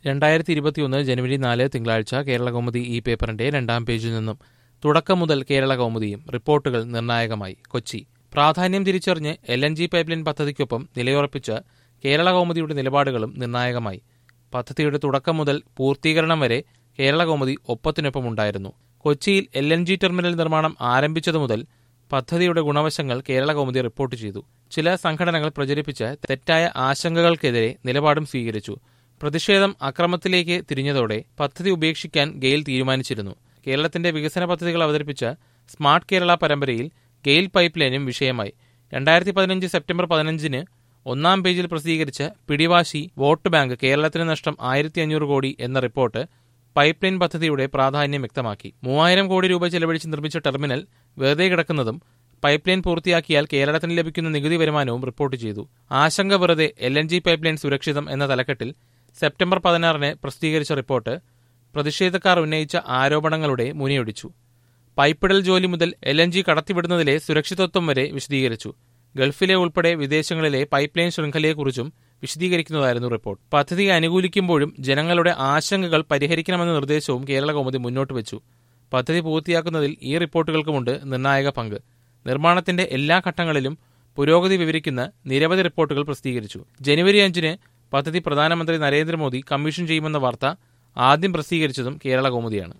രണ്ടായിരത്തി ഇരുപത്തിയൊന്ന് ജനുവരി നാല് തിങ്കളാഴ്ച കേരള കൗമുദി ഈ പേപ്പറിന്റെ രണ്ടാം പേജിൽ നിന്നും തുടക്കം മുതൽ കേരള കൗമുദിയും റിപ്പോർട്ടുകൾ നിർണായകമായി കൊച്ചി പ്രാധാന്യം തിരിച്ചറിഞ്ഞ് എൽ എൻ ജി പൈപ്പ്ലൈൻ പദ്ധതിക്കൊപ്പം നിലയുറപ്പിച്ച കേരള കൗമുദിയുടെ നിലപാടുകളും നിർണായകമായി പദ്ധതിയുടെ തുടക്കം മുതൽ പൂർത്തീകരണം വരെ കേരള കൗമുദി ഒപ്പത്തിനൊപ്പമുണ്ടായിരുന്നു കൊച്ചിയിൽ എൽ എൻ ജി ടെർമിനൽ നിർമ്മാണം ആരംഭിച്ചതു മുതൽ പദ്ധതിയുടെ ഗുണവശങ്ങൾ കേരള കൗമുദി റിപ്പോർട്ട് ചെയ്തു ചില സംഘടനകൾ പ്രചരിപ്പിച്ച തെറ്റായ ആശങ്കകൾക്കെതിരെ നിലപാടും സ്വീകരിച്ചു പ്രതിഷേധം അക്രമത്തിലേക്ക് തിരിഞ്ഞതോടെ പദ്ധതി ഉപേക്ഷിക്കാൻ ഗെയിൽ തീരുമാനിച്ചിരുന്നു കേരളത്തിന്റെ വികസന പദ്ധതികൾ അവതരിപ്പിച്ച സ്മാർട്ട് കേരള പരമ്പരയിൽ ഗെയിൽ പൈപ്പ് ലൈനും വിഷയമായി രണ്ടായിരത്തി പതിനഞ്ച് സെപ്റ്റംബർ പതിനഞ്ചിന് ഒന്നാം പേജിൽ പ്രസിദ്ധീകരിച്ച പിടിവാശി വോട്ട് ബാങ്ക് കേരളത്തിന് നഷ്ടം ആയിരത്തി അഞ്ഞൂറ് കോടി എന്ന റിപ്പോർട്ട് പൈപ്പ് ലൈൻ പദ്ധതിയുടെ പ്രാധാന്യം വ്യക്തമാക്കി മൂവായിരം കോടി രൂപ ചെലവഴിച്ച് നിർമ്മിച്ച ടെർമിനൽ വെറുതെ കിടക്കുന്നതും പൈപ്പ് ലൈൻ പൂർത്തിയാക്കിയാൽ കേരളത്തിന് ലഭിക്കുന്ന നികുതി വരുമാനവും റിപ്പോർട്ട് ചെയ്തു ആശങ്ക വെറുതെ L N G pipeline സുരക്ഷിതം എന്ന തലക്കെട്ടിൽ സെപ്റ്റംബർ പതിനാറിന് പ്രസിദ്ധീകരിച്ച റിപ്പോർട്ട് പ്രതിഷേധക്കാർ ഉന്നയിച്ച ആരോപണങ്ങളുടെ മുനയൊടിച്ചു പൈപ്പിടൽ ജോലി മുതൽ എൽ എൻ ജി കടത്തിവിടുന്നതിലെ സുരക്ഷിതത്വം വരെ വിശദീകരിച്ചു ഗൾഫിലെ ഉൾപ്പെടെ വിദേശങ്ങളിലെ പൈപ്പ് ലൈൻ ശൃംഖലയെക്കുറിച്ചും വിശദീകരിക്കുന്നതായിരുന്നു റിപ്പോർട്ട് പദ്ധതിയെ അനുകൂലിക്കുമ്പോഴും ജനങ്ങളുടെ ആശങ്കകൾ പരിഹരിക്കണമെന്ന നിർദ്ദേശവും കേരള കൗമുദി മുന്നോട്ട് വെച്ചു പദ്ധതി പൂർത്തിയാക്കുന്നതിൽ ഈ റിപ്പോർട്ടുകൾക്കുമുണ്ട് നിർണായക പങ്ക് നിർമ്മാണത്തിന്റെ എല്ലാ ഘട്ടങ്ങളിലും പുരോഗതി വിവരിക്കുന്ന നിരവധി റിപ്പോർട്ടുകൾ പ്രസിദ്ധീകരിച്ചു ജനുവരി അഞ്ചിന് പദ്ധതി പ്രധാനമന്ത്രി നരേന്ദ്രമോദി കമ്മീഷൻ ചെയ്യുമെന്ന വാർത്ത ആദ്യം പ്രസിദ്ധീകരിച്ചതും കേരള കൗമുദിയാണ്